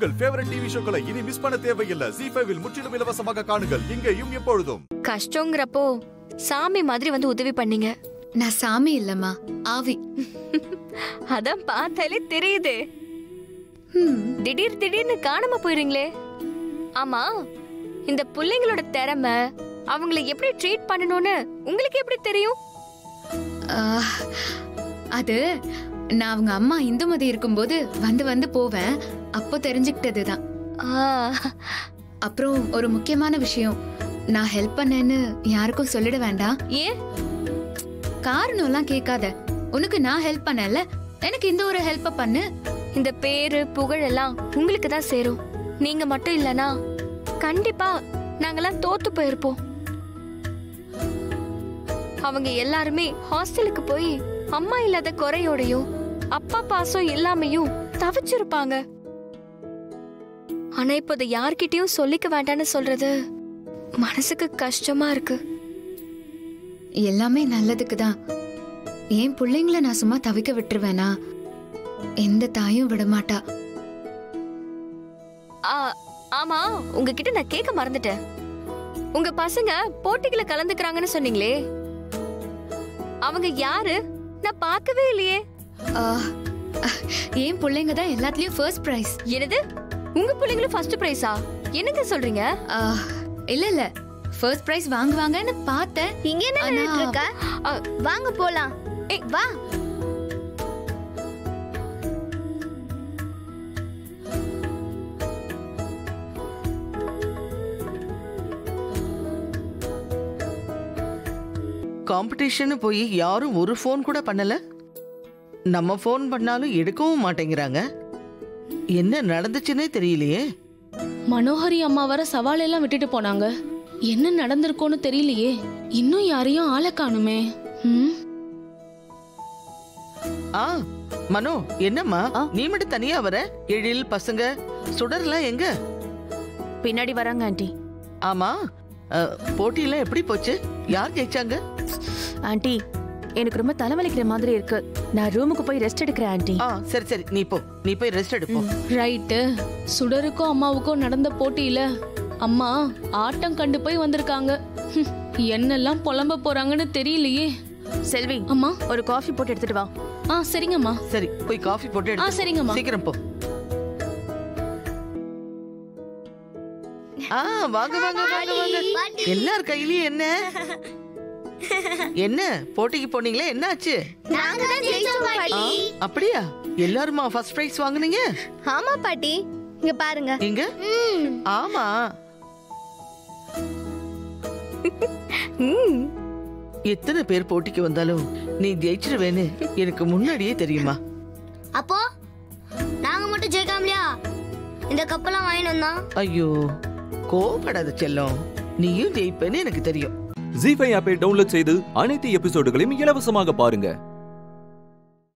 உங்கள் favourite TV ஷோக்களை இனி miss பண்ண தேவையில்லை ஜி ஃபைவில் முற்றிலும் இலவசமாக காணுங்கள் இங்கேயும் எப்பொழுதும் கஷ்டங்கிறப்போ சாமி மாதிரி வந்து உதவி பண்ணீங்க நான் சாமி இல்லம்மா ஆவி அதான் பார்த்தாலே தெரியுது ஹம், திடீர் திடீர்னு காணாம போயிடுங்களே ஆமா இந்த பிள்ளைங்களோட திறமை அவங்கள எப்படி ட்ரீட் பண்ணணும்னு உங்களுக்கு எப்படி தெரியும் ஆஹ், அது நான் அவங்க அம்மா இந்துமதி இருக்கும்போது வந்து வந்து போவேன் அப்போ தெரிஞ்சுக்கிட்டதுதான் ஆ, அப்புறம் ஒரு முக்கியமான விஷயம் நான் ஹெல்ப் பண்ணேன்னு யாருக்கும் சொல்லிட வேண்டாம் ஏன் காரணம்லாம் கேட்காத உனக்கு நான் ஹெல்ப் பண்ணல எனக்கு இந்த ஒரு ஹெல்ப்ப பண்ணு இந்த பேரு புகழ் எல்லாம் உங்களுக்கு தான் சேரும் நீங்க மட்டும் இல்லனா கண்டிப்பா நாங்கெல்லாம் தோத்து போயிருப்போம் அவங்க எல்லாருமே ஹாஸ்டலுக்கு போய் அம்மா இல்லாத குறையோடையும் அப்பா பாசம் இல்லாமையும் தவிச்சிருப்பாங்க ஆனா இப்போ இதை யார்கிட்டயும் சொல்லிக்க வேண்டாம்னு சொல்றது மனசுக்கு கஷ்டமா இருக்கு எல்லாமே நல்லதுக்கு தான் என் பிள்ளைங்கள நான் சும்மா தவிக்க விட்டுருவேனா எந்த தாயும் விட மாட்டா ஆ, ஆமா உங்ககிட்ட நான் கேட்க மறந்துட்டேன் உங்க பசங்க போட்டிகளை கலந்துக்கிறாங்கன்னு சொன்னீங்களே அவங்க யாரு நான் பார்க்கவே இல்லையே ஆஹ், அஹ், என் பிள்ளைங்க தான் எல்லாத்துலயும் ஃபர்ஸ்ட் பிரைஸ் என்னது உங்க பிள்ளைங்களும் ஃபர்ஸ்ட் பிரைஸா என்னங்க சொல்றீங்க இல்ல இல்ல ஃபர்ஸ்ட் பிரைஸ் வாங்குவாங்கன்னு பார்த்தேன் இங்க என்ன ஆனா- நின்னுட்டு இருக்க அ, வாங்க போலாம் ஏய், வா காம்படிஷன் போய் யாரும் ஒரு ஃபோன் கூட பண்ணல நம்ம ஃபோன் பண்ணாலும் எடுக்கவும் மாட்டேங்கிறாங்க என்ன நடந்துச்சுன்னே தெரியலையே மனோஹரி அம்மா வர சவால் எல்லாம் விட்டுட்டு போனாங்க என்ன நடந்திருக்கோன்னு தெரியலையே இன்னும் யாரையும் ஆளை காணுமே ம் ஆ மனோ என்னம்மா நீ மட்டும் தனியா வர எழில் பசங்க சுடர்லாம் எங்க பின்னாடி வராங்க ஆண்டி ஆமா அ, போட்டியெல்லாம் எப்படி போச்சு யார் ஜெயிச்சாங்க ஆண்டி எனக்கு ரொம்ப தலைவலிக்கிற மாதிரி இருக்கு நான் ரூமுக்கு போய் ரெஸ்ட் எடுக்கிறேன் ஆண்டி ஆ சரி சரி நீ போ நீ போய் ரெஸ்ட் எடுப்போம் ரைட்டு சுடருக்கும் அம்மாவுக்கும் நடந்த போட்டியில அம்மா ஆட்டம் கண்டு போய் வந்திருக்காங்க ஹம், என்னெல்லாம் புலம்ப போறாங்கன்னு தெரியலையே செல்வி அம்மா ஒரு காஃபி போட்டு எடுத்துட்டு வா ஆ சரிங்கம்மா சரி போய் காஃபி போட்டு ஆ எடுத்து சரிங்கம்மா சீக்கிரம் போ ஆ வாங்க வாங்க வாங்க வாங்க எல்லார் கையிலயும் என்ன என்ன போட்டிக்கு போனீங்களே என்ன ஆச்சு நாங்க தான் ஜெயிச்சோம் ஆ, பாட்டி அப்படியா எல்லாருமா ஃபர்ஸ்ட் பிரைஸ் வாங்குனீங்க ஆமா பாட்டி இங்க பாருங்க எங்க ஆமா ம், எத்தனை பேர் போட்டிக்கு வந்தாலும் நீ ஜெயிச்சிருவேன்னு எனக்கு முன்னாடியே தெரியுமா அப்போ நாங்க மட்டும் ஜெயிக்காமலையா இந்த கப்பெல்லாம் வாங்கிட்டு வந்தோம் ஐயோ கோபப்படாத செல்லம் நீயும் ஜெயிப்பேன்னு எனக்கு தெரியும் ஜி ஃபைவ் ஆப்பை டவுன்லோட் செய்து அனைத்து எபிசோடுகளையும் இலவசமாக பாருங்க